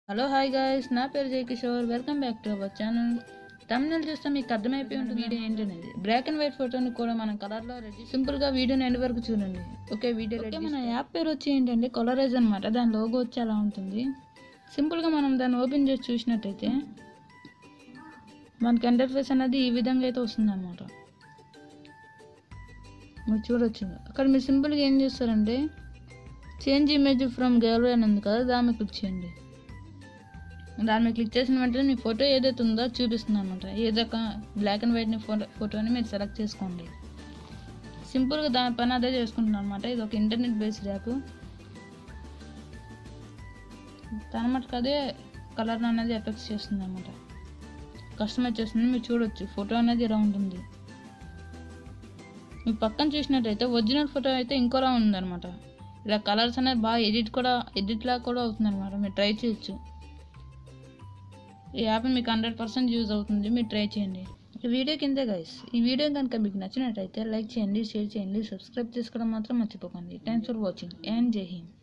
hello hi guys నా పేరు Jaya Kishore welcome back to our channel తమిళ చూస్తే మీకు అర్థమైపోయి ఉంటుంది వీడియో ఏంటనేది బ్లాక్ అండ్ వైట్ ఫోటోని కూడా మనం కలర్లో రెడీ సింపుల్గా వీడియోని ఎండ్ వరకు చూడండి ఓకే వీడియో రెడీ మన యాప్ పేరు వచ్చి ఏంటంటే కలరైజ్ అనమాట దాని లోగో వచ్చి అలా ఉంటుంది సింపుల్గా మనం దాన్ని ఓపెన్ చేసి చూసినట్టయితే మనకి ఇంటర్ఫేస్ అనేది ఈ విధంగా అయితే వస్తుంది అనమాట మీరు చూడొచ్చు అక్కడ మీరు సింపుల్గా ఏం చేస్తారంటే చేంజ్ ఇమేజ్ ఫ్రమ్ గ్యాలరీ అని ఉంది కదా దాని మీద క్లిక్ చేయండి దాని మీద క్లిక్ చేసిన వెంటనే మీ ఫోటో ఏదైతే ఉందో చూపిస్తుంది అనమాట ఏదో ఒక బ్లాక్ అండ్ వైట్ని ఫోటో ఫోటోని మీరు సెలెక్ట్ చేసుకోండి సింపుల్గా దాని పని అదే చేసుకుంటున్నాను అనమాట ఇది ఒక ఇంటర్నెట్ బేస్డ్ యాప్ దాని మటుకు అదే కలర్ అనేది ఎఫెక్ట్స్ చేస్తుంది అనమాట కస్టమైజ్ చేస్తుంది మీరు చూడొచ్చు ఫోటో అనేది ఇలా ఉంటుంది మీ పక్కన చూసినట్టయితే ఒరిజినల్ ఫోటో అయితే ఇంకోలా ఉందన్నమాట ఇలా కలర్స్ అనేది బాగా ఎడిట్ కూడా ఎడిట్ లాగా కూడా అవుతుంది అనమాట మీరు ట్రై చేయొచ్చు ఈ యాప్ మీకు హండ్రెడ్ పర్సెంట్ యూజ్ అవుతుంది మీరు ట్రై చేయండి ఈ వీడియో కిందే గైస్ ఈ వీడియో కనుక మీకు నచ్చినట్టయితే లైక్ చేయండి షేర్ చేయండి సబ్స్క్రైబ్ చేసుకోవడం మాత్రం మర్చిపోకండి థ్యాంక్స్ ఫర్ వాచింగ్ అండ్ జై హింద్